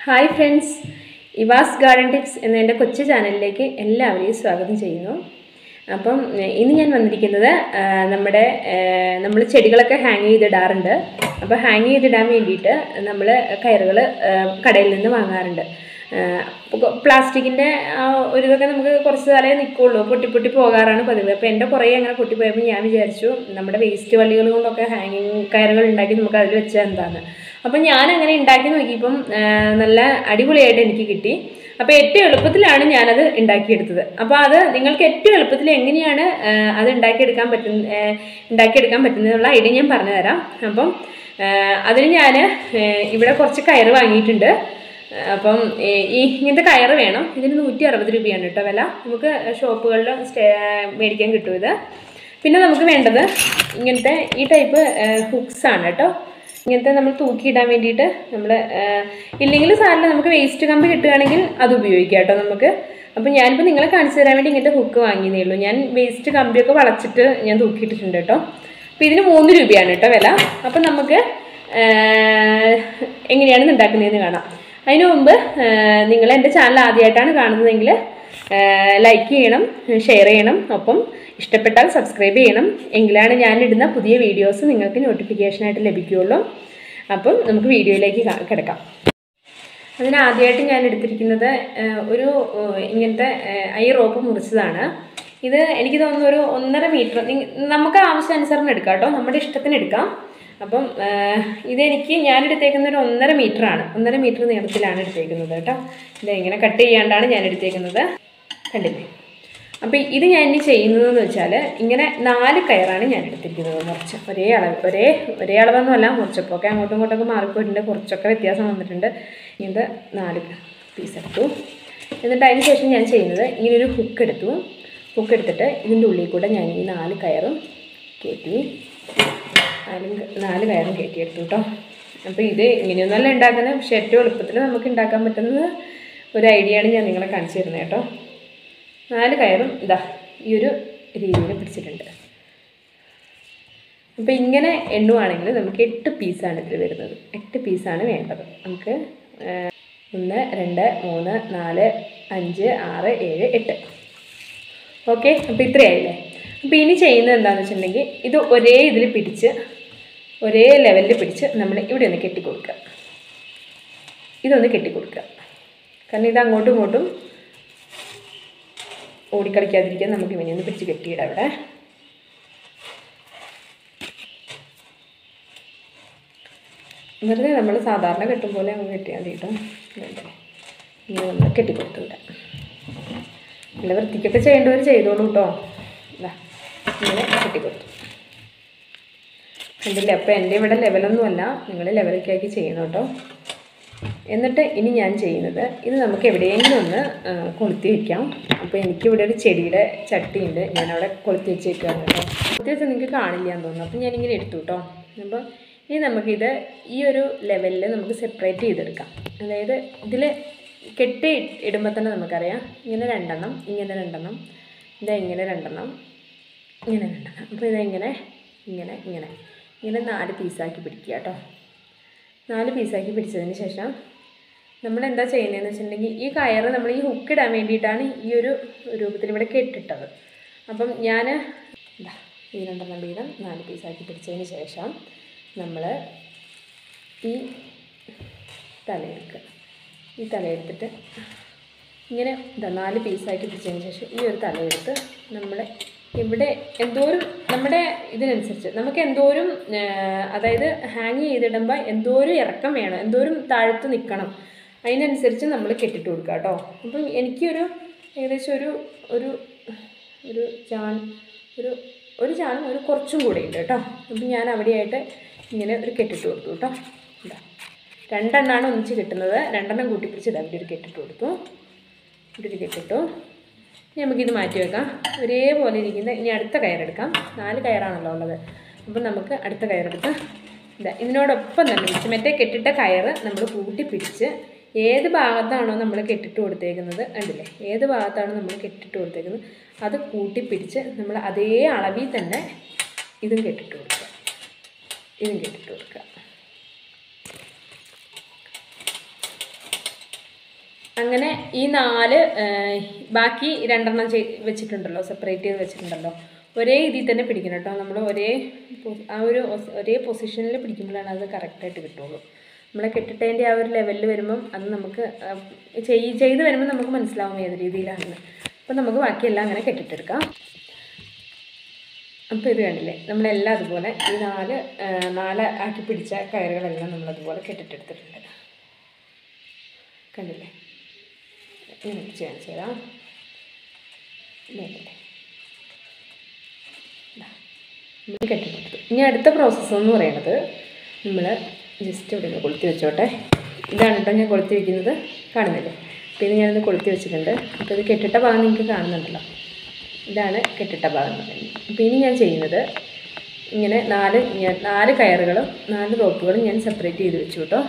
Hi friends Eva's garden tips എന്ന എൻ്റെ കൊച്ചു ചാനലിലേക്ക് എല്ലാവരെയും സ്വാഗതം ചെയ്യുന്നു അപ്പം ഏഹ്, ഇന്ന് ഞാൻ വന്നിരിക്കുന്നത് ആ, നമ്മുടെ നമ്മൾ ചെടികളൊക്കെ ഹാങ് ചെയ്തിടാറുണ്ട് അപ്പോൾ ഹാങ് ചെയ്തിടാൻ വേണ്ടിയിട്ട് നമ്മൾ കയറുകൾ കടയിൽ നിന്ന് വാങ്ങാറുണ്ട് പ്ലാസ്റ്റിക്കിൻ്റെ ഒരു ഇതൊക്കെ നമുക്ക് കുറച്ച് കാലമേ നിൽക്കുള്ളൂ പൊട്ടി പൊട്ടി പോകാറാണ് പതിവ് അപ്പോൾ എൻ്റെ കുറേ അങ്ങനെ പൊട്ടിപ്പോയപ്പോൾ ഞാൻ വിചാരിച്ചു നമ്മുടെ വേസ്റ്റ് വള്ളികൾ കൊണ്ടൊക്കെ ഹാങ്ങിങ് കയറുകൾ ഉണ്ടാക്കി നമുക്ക് അതിൽ വെച്ചാൽ എന്താണ് അപ്പം ഞാൻ അങ്ങനെ ഉണ്ടാക്കി നോക്കിയപ്പം ആ, നല്ല അടിപൊളിയായിട്ട് എനിക്ക് കിട്ടി അപ്പോൾ ഏറ്റവും എളുപ്പത്തിലാണ് ഞാനത് ഉണ്ടാക്കിയെടുത്തത് അപ്പോൾ അത് നിങ്ങൾക്ക് ഏറ്റവും എളുപ്പത്തിൽ എങ്ങനെയാണ് ആ, അത് ഉണ്ടാക്കിയെടുക്കാൻ പറ്റുന്ന ആ, ഉണ്ടാക്കിയെടുക്കാൻ പറ്റുന്നതിനുള്ള ഐഡിയ ഞാൻ പറഞ്ഞു തരാം അപ്പം ആ, അതിന് ഞാൻ ഇവിടെ കുറച്ച് കയറ് വാങ്ങിയിട്ടുണ്ട് അപ്പം ഏ, ഈ ഇങ്ങനത്തെ കയറ് വേണം ഇതിന് നൂറ്റി അറുപത് രൂപയാണ് കേട്ടോ വില നമുക്ക് ഷോപ്പുകളിൽ സ്റ്റേ മേടിക്കാൻ കിട്ടും ഇത് പിന്നെ നമുക്ക് വേണ്ടത് ഇങ്ങനത്തെ ഈ ടൈപ്പ് ഹുക്സ് ആണ് കേട്ടോ ഇങ്ങനത്തെ നമ്മൾ തൂക്കിയിടാൻ വേണ്ടിയിട്ട് നമ്മൾ ഇല്ലെങ്കിൽ സാറിന് നമുക്ക് വേസ്റ്റ് കമ്പി കിട്ടുകയാണെങ്കിൽ അത് ഉപയോഗിക്കാം കേട്ടോ നമുക്ക് അപ്പോൾ ഞാനിപ്പോൾ നിങ്ങളെ കാണിച്ചു തരാൻ വേണ്ടി ഇങ്ങനത്തെ ഹുക്ക് വാങ്ങിയതേ ഉള്ളൂ ഞാൻ വേസ്റ്റ് കമ്പിയൊക്കെ വളച്ചിട്ട് ഞാൻ തൂക്കിയിട്ടിട്ടുണ്ട് കേട്ടോ അപ്പോൾ ഇതിന് മൂന്ന് രൂപയാണ് കേട്ടോ വില അപ്പം നമുക്ക് ആ, എങ്ങനെയാണ് ഇത് ഉണ്ടാക്കുന്നതെന്ന് കാണാം അതിനു മുമ്പ് നിങ്ങൾ എൻ്റെ ചാനൽ ആദ്യമായിട്ടാണ് കാണുന്നതെങ്കിൽ ലൈക്ക് ചെയ്യണം ഷെയർ ചെയ്യണം ഒപ്പം ഇഷ്ടപ്പെട്ടാൽ സബ്സ്ക്രൈബ് ചെയ്യണം എങ്കിലാണ് ഞാനിടുന്ന പുതിയ വീഡിയോസ് നിങ്ങൾക്ക് നോട്ടിഫിക്കേഷനായിട്ട് ലഭിക്കുകയുള്ളൂ അപ്പം നമുക്ക് വീഡിയോയിലേക്ക് കാ- കിടക്കാം അതിന് ആദ്യമായിട്ട് ഞാൻ എടുത്തിരിക്കുന്നത് ആ, ഒരു ആ, ഇങ്ങനത്തെ ആ, ഈ റോപ്പ് മുറിച്ചതാണ് ഇത് എനിക്ക് തോന്നുന്നു ഒരു ഒന്നര മീറ്റർ നമുക്ക് ആവശ്യാനുസരണം എടുക്കാം കേട്ടോ നമ്മുടെ ഇഷ്ടത്തിന് എടുക്കാം അപ്പം ആ, ഇതെനിക്ക് ഞാൻ എടുത്തേക്കുന്ന ഒരു ഒന്നര മീറ്റർ ആണ് ഒന്നര മീറ്റർ നീളത്തിലാണ് എടുത്തേക്കുന്നത് കേട്ടോ ഇത് ഇങ്ങനെ കട്ട് ചെയ്യാണ്ടാണ് ഞാൻ എടുത്തേക്കുന്നത് കണ്ടില്ലേ അപ്പോൾ ഇത് ഞാൻ ഇനി ചെയ്യുന്നതെന്ന് വെച്ചാൽ ഇങ്ങനെ നാല് കയറാണ് ഞാൻ എടുത്തിരിക്കുന്നത് മുറിച്ച് ഒരേ അളവ് ഒരേ ഒരേ അളവൊന്നുമല്ല മുറിച്ചപ്പോൾ ഒക്കെ അങ്ങോട്ടും ഇങ്ങോട്ടൊക്കെ മാറിപ്പോയിട്ടുണ്ട് കുറച്ചൊക്കെ വ്യത്യാസം വന്നിട്ടുണ്ട് ഇങ്ങനത്തെ നാല് പീസ് എടുത്തു എന്നിട്ട് അതിന് ശേഷം ഞാൻ ചെയ്യുന്നത് ഇങ്ങനെ ഒരു ഹുക്ക് എടുത്തു ഹുക്ക് എടുത്തിട്ട് ഇതിൻ്റെ ഉള്ളിൽ കൂടെ ഞാൻ ഈ നാല് കയറും കയറ്റി നാലും നാല് കയറും കയറ്റിയെടുത്തു കേട്ടോ അപ്പോൾ ഇത് ഇങ്ങനെയൊന്നല്ല ഉണ്ടാക്കുന്നത് പക്ഷേ ഏറ്റവും എളുപ്പത്തിൽ നമുക്ക് ഉണ്ടാക്കാൻ പറ്റുന്നത് ഒരു ഐഡിയ ആണ് ഞാൻ നിങ്ങളെ കാണിച്ചു തരുന്നത് കേട്ടോ നാല് കയറും ഇതാ ഈ ഒരു രീതിയിൽ പിടിച്ചിട്ടുണ്ട് അപ്പോൾ ഇങ്ങനെ എണ്ണുവാണെങ്കിൽ നമുക്ക് എട്ട് പീസാണ് ഇതിൽ വരുന്നത് എട്ട് പീസാണ് വേണ്ടത് നമുക്ക് ആ, ഒന്ന് രണ്ട് മൂന്ന് നാല് അഞ്ച് ആറ് ഏഴ് എട്ട് ഓക്കെ അപ്പോൾ ഇത്രയായില്ലേ അപ്പോൾ ഇനി ചെയ്യുന്നത് എന്താണെന്ന് വെച്ചിട്ടുണ്ടെങ്കിൽ ഇത് ഒരേ ഇതിൽ പിടിച്ച് ഒരേ ലെവലിൽ പിടിച്ച് നമ്മൾ ഇവിടെ ഒന്ന് കെട്ടിക്കൊടുക്കുക ഇതൊന്ന് കെട്ടിക്കൊടുക്കുക കാരണം ഇത് അങ്ങോട്ടും ഇങ്ങോട്ടും ഓടിക്കളിക്കാതിരിക്കാൻ നമുക്ക് ഇവനെ ഒന്ന് പിടിച്ച് കെട്ടിയിടാം ഇവിടെ വെറുതെ നമ്മൾ സാധാരണ കെട്ടും പോലെ അങ്ങ് കെട്ടിയാൽ മതി കേട്ടോ ഇതുണ്ട്. ഇങ്ങനെ നമ്മൾ കെട്ടിക്കൊടുത്തില്ല നല്ല വൃത്തിക്കൊക്കെ ചെയ്യേണ്ടവർ ചെയ്തോളൂ കേട്ടോ ഇതാ ഇങ്ങനെ കെട്ടിക്കൊടുത്തു കണ്ടില്ലേ അപ്പോൾ എൻ്റെ ഇവിടെ ലെവലൊന്നുമല്ല നിങ്ങൾ ലെവലൊക്കെ ആക്കി ചെയ്യണം കേട്ടോ എന്നിട്ട് ഇനി ഞാൻ ചെയ്യുന്നത് ഇത് നമുക്ക് എവിടെയെങ്കിലും ഒന്ന് ആ, കൊളുത്തി വെക്കാം അപ്പോൾ എനിക്കിവിടെ ഒരു ചെടിയുടെ ചട്ടിയുണ്ട് ഞാൻ അവിടെ കൊളുത്തി വെച്ച് വെക്കുകയാണ് കേട്ടോ കൊളുത്തി വെച്ചാൽ നിങ്ങൾക്ക് കാണില്ല എന്ന് തോന്നുന്നു അപ്പോൾ ഞാനിങ്ങനെ എടുത്തു കേട്ടോ അപ്പോൾ ഇനി നമുക്കിത് ഈ ഒരു ലെവലിൽ നമുക്ക് സെപ്പറേറ്റ് ചെയ്തെടുക്കാം അതായത് ഇതിൽ കെട്ടി ഇടുമ്പോൾ തന്നെ നമുക്കറിയാം ഇങ്ങനെ രണ്ടെണ്ണം ഇങ്ങനെ രണ്ടെണ്ണം ഇതാ ഇങ്ങനെ രണ്ടെണ്ണം ഇങ്ങനെ രണ്ടെണ്ണം അപ്പോൾ ഇതെങ്ങനെ ഇങ്ങനെ ഇങ്ങനെ ഇങ്ങനെ നാല് പീസാക്കി പിടിക്കുക കേട്ടോ നാല് പീസാക്കി പിടിച്ചതിന് ശേഷം നമ്മൾ എന്താ ചെയ്യുന്നതെന്ന് വെച്ചിട്ടുണ്ടെങ്കിൽ ഈ കയറ് നമ്മൾ ഈ ഹുക്ക് ഇടാൻ വേണ്ടിയിട്ടാണ് ഈ ഒരു രൂപത്തിൽ ഇവിടെ കെട്ടിട്ടത് അപ്പം ഞാൻ ഇതാ ഈ രണ്ടെണ്ണം വീതം നാല് പീസാക്കി പിടിച്ചതിന് ശേഷം നമ്മൾ ഈ തലയെടുക്കുക ഈ തലയെടുത്തിട്ട് ഇങ്ങനെ ഇതാ നാല് പീസാക്കി പിടിച്ചതിന് ശേഷം ഈ ഒരു തലയെടുത്ത് നമ്മൾ ഇവിടെ എന്തോരം നമ്മുടെ ഇതിനനുസരിച്ച് നമുക്ക് എന്തോരം ആ, അതായത് ഹാങ് ചെയ്തിടുമ്പോൾ എന്തോരം ഇറക്കം വേണം എന്തോരം താഴത്ത് നിൽക്കണം അതിനനുസരിച്ച് നമ്മൾ കെട്ടിട്ട് കൊടുക്കുക കേട്ടോ അപ്പം എനിക്കൊരു ഏകദേശം ഒരു ഒരു ഒരു ചാൺ ഒരു ഒരു ചാണും ഒരു കുറച്ചും കൂടെ ഉണ്ട് കേട്ടോ അപ്പം ഞാൻ അവിടെയായിട്ട് ഇങ്ങനെ ഒരു കെട്ടിട്ട് കൊടുത്തു കേട്ടോ ഇതാ രണ്ടെണ്ണമാണ് ഒന്നിച്ച് കിട്ടുന്നത് രണ്ടെണ്ണം കൂട്ടിപ്പിടിച്ച് ഇതാ ഇവിടെ ഒരു കെട്ടിട്ട് കൊടുത്തു ഇവിടെ ഒരു കെട്ടിട്ടു ഇനി നമുക്കിത് മാറ്റി വെക്കാം ഒരേപോലെ ഇരിക്കുന്ന ഇനി അടുത്ത കയറെടുക്കാം നാല് കയറാണല്ലോ ഉള്ളത് അപ്പം നമുക്ക് അടുത്ത കയറെടുത്ത് ഇതാ ഇതിനോടൊപ്പം തന്നെ വെച്ച് മറ്റേ കെട്ടിട്ട കയറ് നമ്മൾ കൂട്ടി പിടിച്ച് ഏത് ഭാഗത്താണോ നമ്മൾ കെട്ടിട്ട് കൊടുത്തേക്കുന്നത് കണ്ടില്ലേ ഏത് ഭാഗത്താണോ നമ്മൾ കെട്ടിട്ട് കൊടുത്തേക്കുന്നത് അത് കൂട്ടിപ്പിടിച്ച് നമ്മൾ അതേ അളവിൽ തന്നെ ഇതും കെട്ടിട്ട് കൊടുക്കുക ഇതും കെട്ടിട്ട് കൊടുക്കുക അങ്ങനെ ഈ നാല് ആ, ബാക്കി രണ്ടെണ്ണം ചെയ് വെച്ചിട്ടുണ്ടല്ലോ സെപ്പറേറ്റ് ചെയ്ത് വെച്ചിട്ടുണ്ടല്ലോ ഒരേ ഇതിൽ തന്നെ പിടിക്കണം കേട്ടോ നമ്മൾ ഒരേ പൊ- ആ ഒരു ഒസ്- ഒരേ പൊസിഷനിൽ പിടിക്കുമ്പോഴാണ് അത് കറക്റ്റായിട്ട് കിട്ടുള്ളൂ നമ്മളെ കെട്ടിട്ടതിൻ്റെ ആ ഒരു ലെവലിൽ വരുമ്പം അത് നമുക്ക് ആ, ചെയ് ചെയ്ത് വരുമ്പോൾ നമുക്ക് മനസ്സിലാവും ഏത് രീതിയിലാണെന്ന് അപ്പം നമുക്ക് ബാക്കിയെല്ലാം അങ്ങനെ കെട്ടിട്ടെടുക്കാം അപ്പോൾ ഇത് കണ്ടില്ലേ നമ്മളെല്ലാം അതുപോലെ ഈ നാല് ആ, നാല് ആക്കി പിടിച്ച കയറുകളെല്ലാം നമ്മളതുപോലെ കെട്ടിട്ടെടുത്തിട്ടുണ്ട് കണ്ടില്ലേ ഇങ്ങനെ പിടിച്ച് കാണിച്ചു തരാം ഇതല്ലേ നമ്മൾ കെട്ടിട്ടെടുത്തു ഇനി അടുത്ത പ്രോസസ്സ് എന്ന് പറയുന്നത് നമ്മൾ ജസ്റ്റ് ഇവിടെ നിന്ന് കൊളുത്തി വെച്ചോട്ടെ ഇതാണ് കേട്ടോ ഞാൻ കൊളുത്തി വെക്കുന്നത് കാണുന്നില്ലേ അപ്പോൾ ഇത് ഞാനിത് കൊളുത്തി വെച്ചിട്ടുണ്ട് അപ്പോൾ ഇത് കെട്ടിട്ട ഭാഗം നിങ്ങൾക്ക് കാണുന്നുണ്ടല്ലോ ഇതാണ് കെട്ടിട്ട ഭാഗം എന്ന് പറയുന്നത് അപ്പോൾ ഇനി ഞാൻ ചെയ്യുന്നത് ഇങ്ങനെ നാല് ഞാൻ നാല് കയറുകളും നാല് റോപ്പുകളും ഞാൻ സെപ്പറേറ്റ് ചെയ്ത് വെച്ചു കേട്ടോ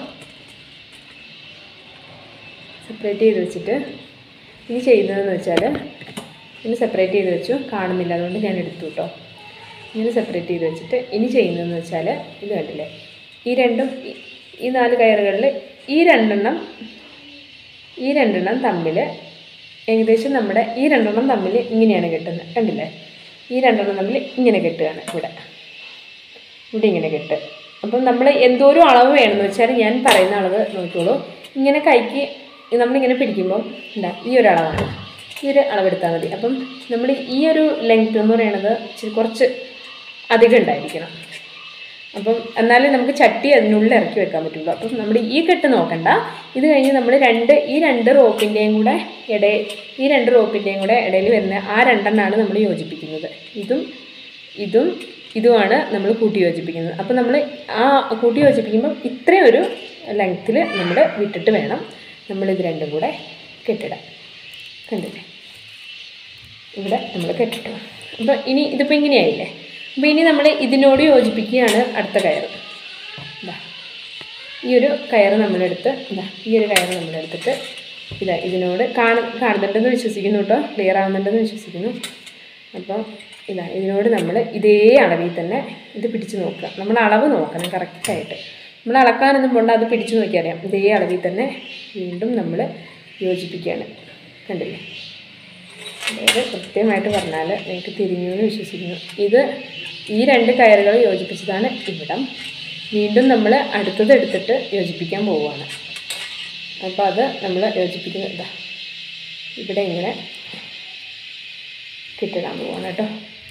സെപ്പറേറ്റ് ചെയ്ത് വെച്ചിട്ട് ഇനി ചെയ്യുന്നതെന്ന് വെച്ചാൽ ഇനി സെപ്പറേറ്റ് ചെയ്ത് വെച്ചു കാണുന്നില്ല അതുകൊണ്ട് ഞാൻ എടുത്തു കേട്ടോ ഇങ്ങനെ സെപ്പറേറ്റ് ചെയ്ത് വെച്ചിട്ട് ഇനി ചെയ്യുന്നതെന്ന് വെച്ചാൽ ഇത് കണ്ടില്ലേ ഈ രണ്ടും ഈ- ഈ നാല് കയറുകളിൽ ഈ രണ്ടെണ്ണം ഈ രണ്ടെണ്ണം തമ്മിൽ ഏകദേശം നമ്മുടെ ഈ രണ്ടെണ്ണം തമ്മിൽ ഇങ്ങനെയാണ് കെട്ടുന്നത് കണ്ടില്ലേ ഈ രണ്ടെണ്ണം തമ്മിൽ ഇങ്ങനെ കെട്ടുകയാണ് ഇവിടെ ഇവിടെ ഇങ്ങനെ കെട്ട് അപ്പം നമ്മൾ എന്തോരം അളവ് വേണമെന്ന് വെച്ചാൽ ഞാൻ പറയുന്ന അളവ് നോക്കിക്കോളൂ ഇങ്ങനെ കൈക്ക് നമ്മളിങ്ങനെ പിടിക്കുമ്പം എന്താ ഈ ഒരു അളവാണ് ഈ ഒരു അളവെടുത്താൽ മതി അപ്പം നമ്മൾ ഈ ഒരു ലെങ്ത് എന്ന് പറയുന്നത് ഇച്ചിരി കുറച്ച് അധികം ഉണ്ടായിരിക്കണം അപ്പം എന്നാലേ നമുക്ക് ചട്ടി അതിനുള്ളിൽ ഇറക്കി വെക്കാൻ പറ്റുള്ളൂ അപ്പം നമ്മുടെ ഈ കെട്ട് നോക്കണ്ട ഇത് കഴിഞ്ഞ് നമ്മൾ രണ്ട് ഈ രണ്ട് റോപ്പിൻ്റെയും കൂടെ ഇടയിൽ ഈ രണ്ട് റോപ്പിൻ്റെയും കൂടെ ഇടയിൽ വരുന്ന ആ രണ്ടെണ്ണമാണ് നമ്മൾ യോജിപ്പിക്കുന്നത് ഇതും ഇതും ഇതുമാണ് നമ്മൾ കൂട്ടി യോജിപ്പിക്കുന്നത് അപ്പം നമ്മൾ ആ കൂട്ടി യോജിപ്പിക്കുമ്പോൾ ഇത്രയും ഒരു ലെങ്ത്തിൽ നമ്മൾ വിട്ടിട്ട് വേണം നമ്മളിത് രണ്ടും കൂടെ കെട്ടിടാൻ കണ്ടില്ലേ ഇവിടെ നമ്മൾ കെട്ടിട്ടു അപ്പോൾ ഇനി ഇതിപ്പോൾ ഇങ്ങനെയായില്ലേ അപ്പോൾ ഇനി നമ്മൾ ഇതിനോട് യോജിപ്പിക്കുകയാണ് അടുത്ത കയറ് ഇതാ ഈ ഒരു കയറ് നമ്മളെടുത്ത് ഇതാ ഈ ഒരു കയറ് നമ്മളെടുത്തിട്ട് ഇതാ ഇതിനോട് കാണ കാണുന്നുണ്ടെന്ന് വിശ്വസിക്കുന്നു കേട്ടോ ക്ലിയർ ആവുന്നുണ്ടെന്ന് വിശ്വസിക്കുന്നു അപ്പോൾ ഇതാ ഇതിനോട് നമ്മൾ ഇതേ അളവിൽ തന്നെ ഇത് പിടിച്ച് നോക്കുക നമ്മൾ അളവ് നോക്കണം കറക്റ്റായിട്ട് നമ്മൾ അളക്കാനൊന്നും പോണ്ട അത് പിടിച്ച് നോക്കിയറിയാം ഇതേ അളവിൽ തന്നെ വീണ്ടും നമ്മൾ യോജിപ്പിക്കുകയാണ് കണ്ടില്ലേ അതായത് കൃത്യമായിട്ട് പറഞ്ഞാൽ നിങ്ങൾക്ക് തിരിഞ്ഞു എന്ന് വിശ്വസിക്കുന്നു ഇത് ഈ രണ്ട് കയറുകൾ യോജിപ്പിച്ചതാണ് ഇവിടം വീണ്ടും നമ്മൾ അടുത്തത് എടുത്തിട്ട് യോജിപ്പിക്കാൻ പോവുകയാണ് അപ്പോൾ അത് നമ്മൾ യോജിപ്പിക്കുന്ന ഇതാ ഇവിടെ ഇങ്ങനെ കെട്ടിടാൻ പോവുകയാണ് കേട്ടോ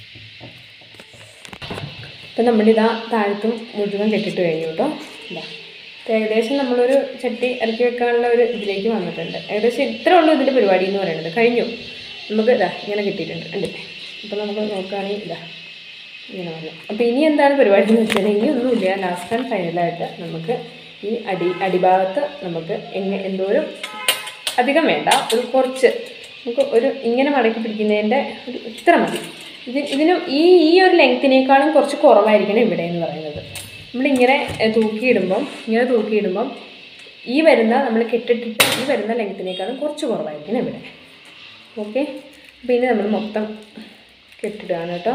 അപ്പം നമ്മളിതാ താഴത്തും മുഴുവൻ കെട്ടിട്ട് കഴിഞ്ഞു കേട്ടോ ഇതാ ഇപ്പം ഏകദേശം നമ്മളൊരു ചട്ടി ഇറക്കി വെക്കാനുള്ള ഒരു ഇതിലേക്ക് വന്നിട്ടുണ്ട് ഏകദേശം ഇത്ര ഉള്ളൂ ഇതിൻ്റെ പരിപാടി എന്ന് പറയുന്നത് കഴിഞ്ഞു നമുക്ക് ഇതാ ഇങ്ങനെ കിട്ടിയിട്ടുണ്ട് കണ്ടില്ലേ അപ്പോൾ നമുക്ക് നോക്കുകയാണെങ്കിൽ ഇതാ ഇങ്ങനെ വന്നു അപ്പോൾ ഇനി എന്താണ് പരിപാടി എന്ന് വെച്ചാൽ ഇനി ഒന്നുമില്ല ലാസ്റ്റ് ആൻഡ് ഫൈനലായിട്ട് നമുക്ക് ഈ അടി അടിഭാഗത്ത് നമുക്ക് എങ്ങനെ എന്തോരം അധികം വേണ്ട ഒരു കുറച്ച് നമുക്ക് ഒരു ഇങ്ങനെ മടക്കി പിടിക്കുന്നതിൻ്റെ ഒരു ഇത്ര മതി ഇത് ഇതിനും ഈ ഈ ഒരു ലെങ്ത്തിനേക്കാളും കുറച്ച് കുറവായിരിക്കണം ഇവിടെ എന്ന് പറയുന്നത് നമ്മളിങ്ങനെ എ, തൂക്കിയിടുമ്പം ഇങ്ങനെ തൂക്കിയിടുമ്പം ഈ വരുന്ന നമ്മൾ കെട്ടിട്ടിട്ട് ഈ വരുന്ന ലെങ്ത്തിനേക്കാളും കുറച്ച് കുറവായിരിക്കണം ഇവിടെ ഓക്കെ അപ്പോൾ ഇനി നമ്മൾ മൊത്തം കെട്ടിടുകയാണ് കേട്ടോ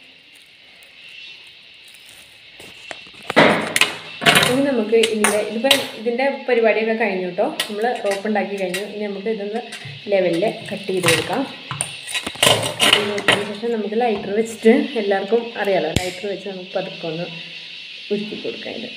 ഇനി നമുക്ക് ഇതിൻ്റെ ഇതിപ്പോൾ ഇതിൻ്റെ പരിപാടിയൊക്കെ കഴിഞ്ഞു കേട്ടോ നമ്മൾ റോപ്പ് ഉണ്ടാക്കി കഴിഞ്ഞു ഇനി നമുക്ക് ഇതൊന്ന് ലെവലിൽ കട്ട് ചെയ്ത് കൊടുക്കാം കട്ട് ചെയ്ത് കൊടുത്തതിന് ശേഷം നമുക്ക് ലൈറ്റർ വെച്ചിട്ട് എല്ലാവർക്കും അറിയാലോ ലൈറ്റർ വെച്ച് നമുക്ക് പതുക്കെ ഒന്ന് ഉരുക്കി കൊടുക്കാം ഇത്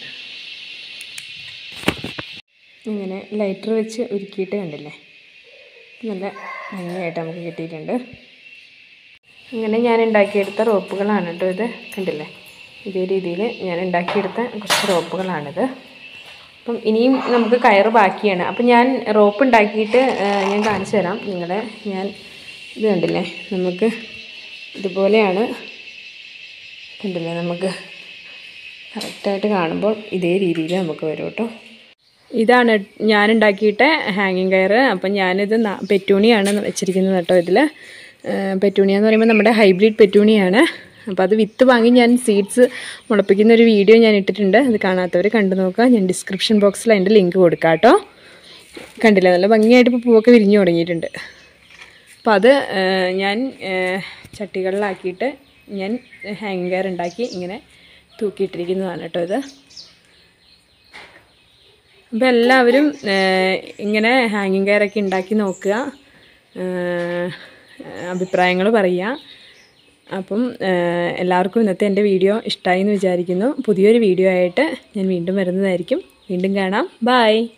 ഇങ്ങനെ ലൈറ്റർ വെച്ച് ഉരുക്കിയിട്ട് കണ്ടില്ലേ നല്ല ഭംഗിയായിട്ട് നമുക്ക് കിട്ടിയിട്ടുണ്ട് അങ്ങനെ ഞാൻ ഉണ്ടാക്കിയെടുത്ത റോപ്പുകളാണ് കേട്ടോ ഇത് കണ്ടില്ലേ ഇതേ രീതിയിൽ ഞാൻ ഉണ്ടാക്കിയെടുത്ത കുറച്ച് റോപ്പുകളാണിത് അപ്പം ഇനിയും നമുക്ക് കയറ് ബാക്കിയാണ് അപ്പം ഞാൻ റോപ്പ് ഉണ്ടാക്കിയിട്ട് ആ, ഞാൻ കാണിച്ചു തരാം നിങ്ങളെ ഞാൻ ഇത് കണ്ടില്ലേ നമുക്ക് ഇതുപോലെയാണ് കണ്ടില്ലേ നമുക്ക് കറക്റ്റായിട്ട് കാണുമ്പോൾ ഇതേ രീതിയിൽ നമുക്ക് വരും കേട്ടോ ഇതാണ് ഞാൻ ഉണ്ടാക്കിയിട്ട് ഹാങ്ങിങ് കയർ അപ്പം ഞാനിത് ന- പെറ്റൂണിയാണ് വെച്ചിരിക്കുന്നത് കേട്ടോ ഇതിൽ പെറ്റൂണിയ എന്ന് പറയുമ്പോൾ നമ്മുടെ ഹൈബ്രിഡ് പെറ്റൂണിയാണ് അപ്പോൾ അത് വിത്ത് വാങ്ങി ഞാൻ സീഡ്സ് മുളപ്പിക്കുന്ന ഒരു വീഡിയോ ഞാൻ ഇട്ടിട്ടുണ്ട് അത് കാണാത്തവർ കണ്ടു നോക്കുക ഞാൻ ഡിസ്ക്രിപ്ഷൻ ബോക്സിൽ അതിൻ്റെ ലിങ്ക് കൊടുക്കാം കേട്ടോ കണ്ടില്ല നല്ല ഭംഗിയായിട്ട് ഇപ്പോൾ പൂവൊക്കെ വിരിഞ്ഞു തുടങ്ങിയിട്ടുണ്ട് അപ്പോൾ അത് ആ, ഞാൻ ആ, ചട്ടികളിലാക്കിയിട്ട് ഞാൻ ഹാങ്ങിങ് കയർ ഉണ്ടാക്കി ഇങ്ങനെ തൂക്കിയിട്ടിരിക്കുന്നതാണ് കേട്ടോ ഇത് അപ്പോൾ എല്ലാവരും ഏഹ്, ഇങ്ങനെ ഹാങ്ങിങ് കെയറൊക്കെ ഉണ്ടാക്കി നോക്കുക ഏഹ്, അഭിപ്രായങ്ങൾ പറയുക അപ്പം ഏഹ്, എല്ലാവർക്കും ഇന്നത്തെ എൻ്റെ വീഡിയോ ഇഷ്ടമായി എന്ന് വിചാരിക്കുന്നു പുതിയൊരു വീഡിയോ ആയിട്ട് ഞാൻ വീണ്ടും വരുന്നതായിരിക്കും വീണ്ടും കാണാം ബായ്